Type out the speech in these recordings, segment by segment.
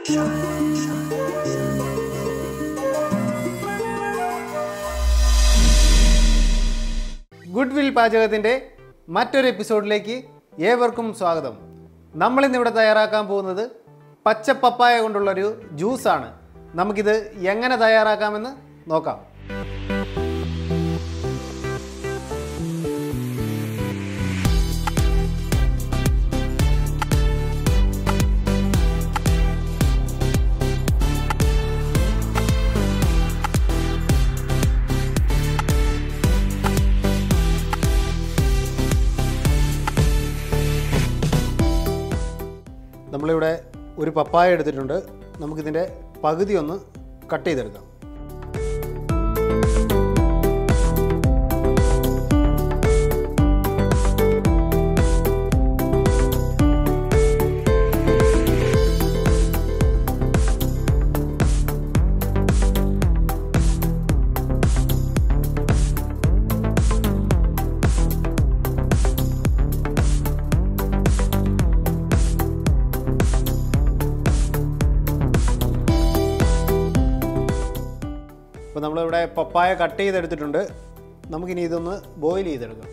good will പാചകത്തിൻ്റെ മറ്റൊരു എപ്പിസോഡിലേക്ക് ഏവർക്കും സ്വാഗതം നമ്മളിന്നിവിടെ തയ്യാറാക്കാൻ പോകുന്നത് പച്ച പപ്പായ കൊണ്ടുള്ളൊരു ജ്യൂസാണ് നമുക്കിത് എങ്ങനെ തയ്യാറാക്കാമെന്ന് നോക്കാം നമ്മളിവിടെ ഒരു പപ്പായ എടുത്തിട്ടുണ്ട് നമുക്കിതിൻ്റെ പകുതി ഒന്ന് കട്ട് ചെയ്തെടുക്കാം അപ്പോൾ നമ്മളിവിടെ പപ്പായ കട്ട് ചെയ്തെടുത്തിട്ടുണ്ട് നമുക്കിനി ഇതൊന്ന് ബോയിൽ ചെയ്തെടുക്കാം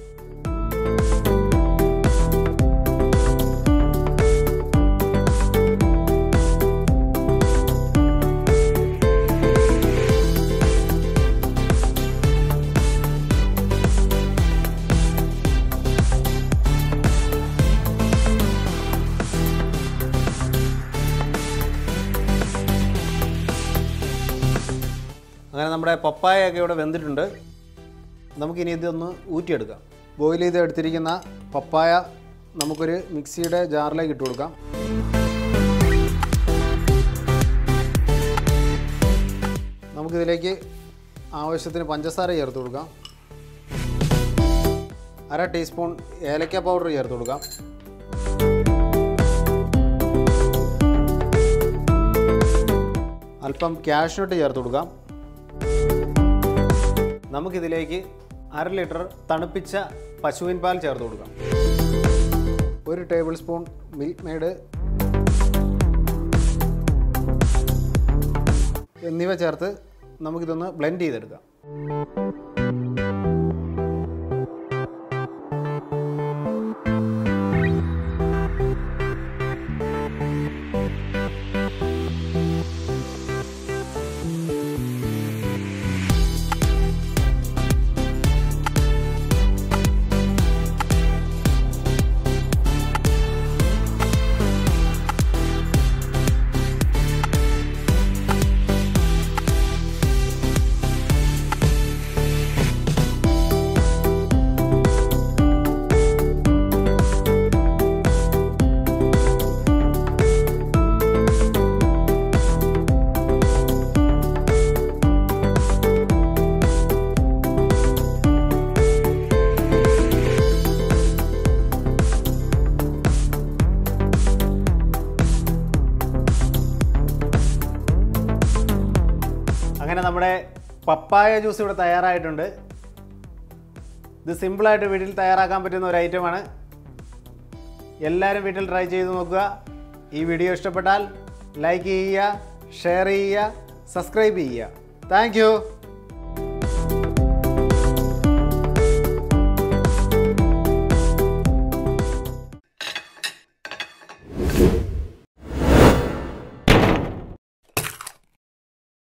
അങ്ങനെ നമ്മുടെ പപ്പായൊക്കെ ഇവിടെ വെന്തിട്ടുണ്ട് നമുക്കിനി ഇതൊന്ന് ഊറ്റിയെടുക്കാം ബോയിൽ ചെയ്ത് എടുത്തിരിക്കുന്ന പപ്പായ നമുക്കൊരു മിക്സിയുടെ ജാറിലേക്ക് ഇട്ട് കൊടുക്കാം നമുക്കിതിലേക്ക് ആവശ്യത്തിന് പഞ്ചസാര ചേർത്ത് കൊടുക്കാം അര ടീസ്പൂൺ ഏലക്ക പൗഡർ ചേർത്ത് കൊടുക്കാം അല്പം ക്യാഷ്നട്ട് ചേർത്ത് കൊടുക്കാം നമുക്കിതിലേക്ക് അര ലിറ്റർ തണുപ്പിച്ച പശുവിൻ പാൽ ചേർത്ത് കൊടുക്കാം ഒരു ടേബിൾ സ്പൂൺ മിൽക്ക് മെയ്ഡ് എന്നിവ ചേർത്ത് നമുക്കിതൊന്ന് ബ്ലെൻഡ് ചെയ്തെടുക്കാം അങ്ങനെ നമ്മുടെ പപ്പായ ജ്യൂസ് ഇവിടെ തയ്യാറായിട്ടുണ്ട് ഇത് സിമ്പിളായിട്ട് വീട്ടിൽ തയ്യാറാക്കാൻ പറ്റുന്ന ഒരു ഐറ്റമാണ് എല്ലാവരും വീട്ടിൽ ട്രൈ ചെയ്ത് നോക്കുക ഈ വീഡിയോ ഇഷ്ടപ്പെട്ടാൽ ലൈക്ക് ചെയ്യുക ഷെയർ ചെയ്യുക സബ്സ്ക്രൈബ് ചെയ്യുക താങ്ക്